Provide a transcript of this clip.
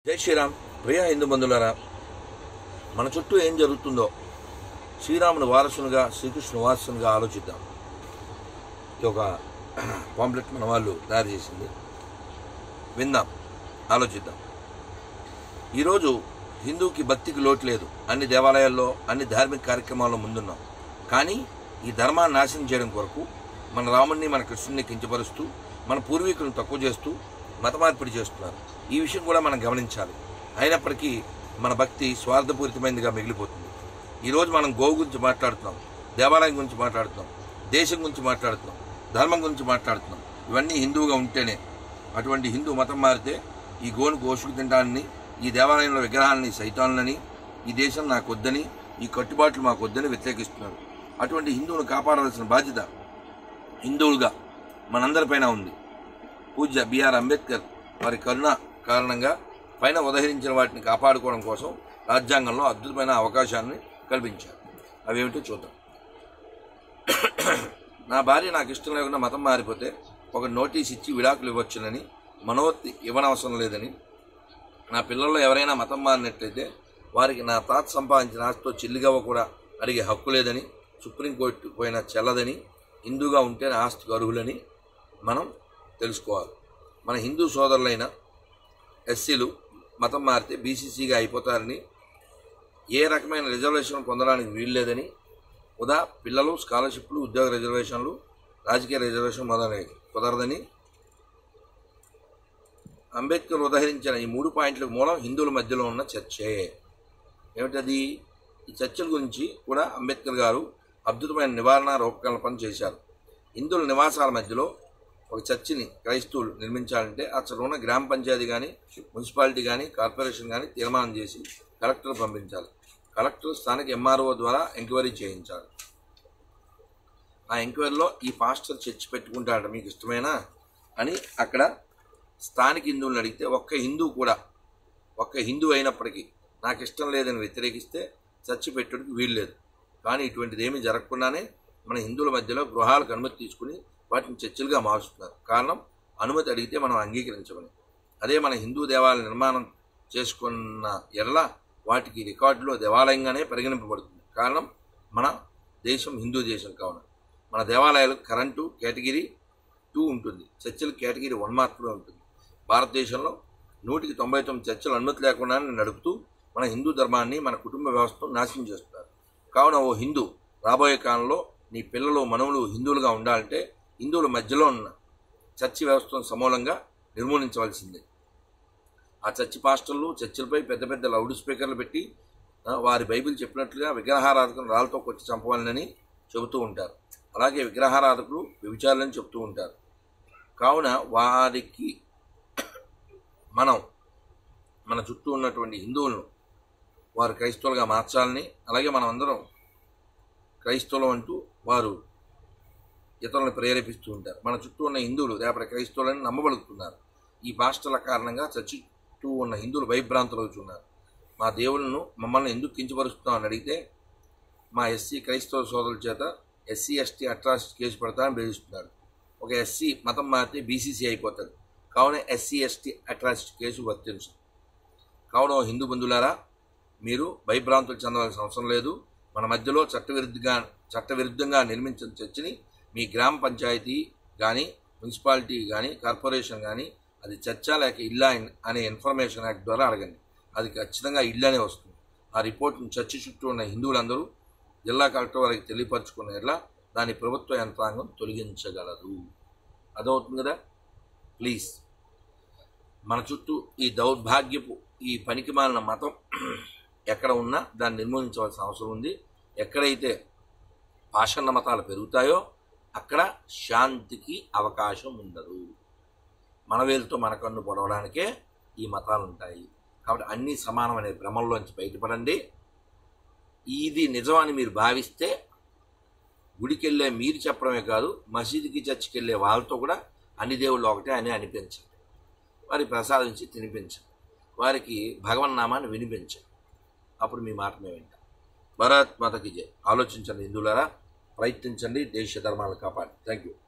జై శ్రీరామ్ ప్రియ హిందూ బంధువులారా మన చుట్టూ ఏం జరుగుతుందో శ్రీరాముని వారసునిగా శ్రీకృష్ణ వారసునిగా ఆలోచిద్దాం ఇది ఒక పాంప్లెట్ మన వాళ్ళు తయారు చేసింది విందాం ఆలోచిద్దాం ఈరోజు హిందూకి భక్తికి లోటు లేదు అన్ని దేవాలయాల్లో అన్ని ధార్మిక కార్యక్రమాల్లో ముందున్నాం కానీ ఈ ధర్మాన్ని నాశనం చేయడం కొరకు మన రాముణ్ణి మన కృష్ణుని కించపరుస్తూ మన పూర్వీకులను తక్కువ చేస్తూ మత మార్పిడి చేస్తున్నారు ఈ విషయం కూడా మనం గమనించాలి అయినప్పటికీ మన భక్తి స్వార్థపూరితమైనదిగా మిగిలిపోతుంది ఈరోజు మనం గోవు గురించి మాట్లాడుతున్నాం దేవాలయం గురించి మాట్లాడుతున్నాం దేశం గురించి మాట్లాడుతున్నాం ధర్మం గురించి మాట్లాడుతున్నాం ఇవన్నీ హిందువుగా ఉంటేనే అటువంటి హిందూ మతం మారితే ఈ గోను గోషుకు తినడాన్ని ఈ దేవాలయంలో విగ్రహాలని సైతాన్లని ఈ దేశం నాకు వద్దని ఈ కట్టుబాట్లు మాకు వద్దని వ్యతిరేకిస్తున్నారు అటువంటి హిందువును కాపాడవలసిన బాధ్యత హిందువులుగా మనందరిపైన ఉంది పూజ్య బిఆర్ అంబేద్కర్ వారి కరుణ కారణంగా పైన ఉదహరించిన వాటిని కాపాడుకోవడం కోసం రాజ్యాంగంలో అద్భుతమైన అవకాశాన్ని కల్పించారు అవేమిటో చూద్దాం నా భార్య నాకు ఇష్టం లేకుండా మతం మారిపోతే ఒక నోటీస్ ఇచ్చి విడాకులు ఇవ్వచ్చునని మనోత్తి ఇవ్వనవసరం లేదని నా పిల్లల్లో ఎవరైనా మతం మారినట్లయితే వారికి నా తాత సంపాదించిన ఆస్తితో చిల్లిగవ్వ కూడా అడిగే హక్కు లేదని సుప్రీంకోర్టు పోయిన చెల్లదని హిందూగా ఉంటేనే ఆస్తికి అర్హులని మనం తెలుసుకోవాలి మన హిందూ సోదరులైన ఎస్సీలు మతం మారితే బీసీసీగా అయిపోతారని ఏ రకమైన రిజర్వేషన్ పొందడానికి వీల్లేదని ఉదా పిల్లలు స్కాలర్షిప్లు ఉద్యోగ రిజర్వేషన్లు రాజకీయ రిజర్వేషన్ మొదలైనవి కుదరదని అంబేద్కర్ ఉదహరించిన ఈ మూడు పాయింట్లకు మూలం హిందువుల మధ్యలో ఉన్న చర్చే ఏమిటది ఈ చర్చల గురించి కూడా అంబేద్కర్ గారు అద్భుతమైన నివారణ రూపకల్పన చేశారు హిందువుల నివాసాల మధ్యలో ఒక చర్చిని క్రైస్తవులు నిర్మించాలంటే అక్కడ ఉన్న గ్రామ పంచాయతీ కానీ మున్సిపాలిటీ కానీ కార్పొరేషన్ కానీ తీర్మానం చేసి కలెక్టర్ పంపించాలి కలెక్టర్ స్థానిక ఎంఆర్ఓ ద్వారా ఎంక్వైరీ చేయించాలి ఆ ఎంక్వైరీలో ఈ పాస్టర్ చర్చి పెట్టుకుంటాడ మీకు ఇష్టమేనా అని అక్కడ స్థానిక హిందువులను అడిగితే ఒక్క హిందూ కూడా ఒక్క హిందూ అయినప్పటికీ నాకు ఇష్టం లేదని వ్యతిరేకిస్తే చర్చి పెట్టుడికి వీల్లేదు కానీ ఇటువంటిది ఏమీ జరగకుండానే మన హిందువుల మధ్యలో గృహాలకు అనుమతి తీసుకుని వాటిని చర్చిలుగా మారుస్తున్నారు కారణం అనుమతి అడిగితే మనం అంగీకరించమని అదే మన హిందూ దేవాలయ నిర్మాణం చేసుకున్న ఎడల వాటికి రికార్డులో దేవాలయంగానే పరిగణింపబడుతుంది కారణం మన దేశం హిందూ దేశం కావున మన దేవాలయాలు కరెంటు కేటగిరీ టూ ఉంటుంది చర్చలు కేటగిరీ వన్ మాత్రమే ఉంటుంది భారతదేశంలో నూటికి తొంభై తొమ్మిది చర్చలు అనుమతి లేకుండానే నడుపుతూ మన హిందూ ధర్మాన్ని మన కుటుంబ వ్యవస్థను నాశనం చేస్తున్నారు కావున ఓ హిందూ రాబోయే కాలంలో నీ పిల్లలు మనవులు హిందువులుగా ఉండాలంటే హిందువుల మధ్యలో ఉన్న చర్చి వ్యవస్థను సమూలంగా నిర్మూలించవలసిందే ఆ చర్చి పాస్టర్లు చర్చిలపై పెద్ద పెద్ద లౌడ్ స్పీకర్లు పెట్టి ఆ, వారి బైబిల్ చెప్పినట్లుగా విగ్రహారాధకులను రాళ్ళతో కొట్టి చంపవాలని చెబుతూ ఉంటారు అలాగే విగ్రహారాధకులు వ్యభిచారులని చెబుతూ ఉంటారు కావున వారికి మనం మన చుట్టూ ఉన్నటువంటి హిందువులను వారు క్రైస్తవులుగా మార్చాలని అలాగే మనం అందరం క్రైస్తవులం అంటూ వారు ఇతరులను ప్రేరేపిస్తూ ఉంటారు మన చుట్టూ ఉన్న హిందువులు రేపటి క్రైస్తవులని నమ్మబడుతున్నారు ఈ పాస్టర్ల కారణంగా చర్చి చుట్టూ ఉన్న హిందువులు భయభ్రాంతులవుతున్నారు మా దేవుళ్ళను మమ్మల్ని ఎందుకు కించపరుస్తున్నాం అని అడిగితే మా ఎస్సీ క్రైస్తవ సోదరుల చేత ఎస్సీ ఎస్టీ అట్రాసిటీ కేసు పెడతామని బెదిరిస్తున్నారు ఒక ఎస్సీ మతం మారితే బీసీసీ అయిపోతుంది కావున ఎస్సీ ఎస్టీ అట్రాసిటీ కేసు వర్తించు కావున ఓ హిందూ బంధువులారా మీరు భయభ్రాంతులు చెందవలసిన అవసరం లేదు మన మధ్యలో చట్టవిరుద్ధంగా చట్టవిరుద్ధంగా నిర్మించిన చర్చిని మీ గ్రామ పంచాయతీ కానీ మున్సిపాలిటీ కానీ కార్పొరేషన్ కానీ అది చర్చా లేక ఇల్లా అనే ఇన్ఫర్మేషన్ యాక్ట్ ద్వారా అడగండి అది ఖచ్చితంగా ఇల్లానే వస్తుంది ఆ రిపోర్ట్ను చర్చి చుట్టూ ఉన్న హిందువులందరూ జిల్లా కలెక్టర్ వారికి తెలియపరచుకున్న ఎట్లా దాని ప్రభుత్వ యంత్రాంగం తొలగించగలదు అదవుతుంది కదా ప్లీజ్ మన చుట్టూ ఈ దౌర్భాగ్యపు ఈ పనికిమాలిన మతం ఎక్కడ ఉన్నా దాన్ని నిర్మూలించవలసిన అవసరం ఉంది ఎక్కడైతే పాషాణ మతాలు పెరుగుతాయో అక్కడ శాంతికి అవకాశం ఉండదు మన వేలుతో మన కన్ను పొడవడానికే ఈ మతాలు ఉంటాయి కాబట్టి అన్నీ సమానమనే భ్రమంలోంచి బయటపడండి ఇది నిజమని మీరు భావిస్తే గుడికి వెళ్ళే మీరు చెప్పడమే కాదు మసీదుకి చర్చికి వెళ్ళే వాళ్ళతో కూడా అన్ని దేవుళ్ళు ఒకటే అని అనిపించండి వారి ప్రసాదించి తినిపించండి వారికి భగవన్నామాన్ని వినిపించండి అప్పుడు మీ మాట మేము వింటాం భరత్ మాతకి జై ఆలోచించండి హిందువులారా ప్రయత్నించండి దేశ ధర్మాలు కాపాడి థ్యాంక్ యూ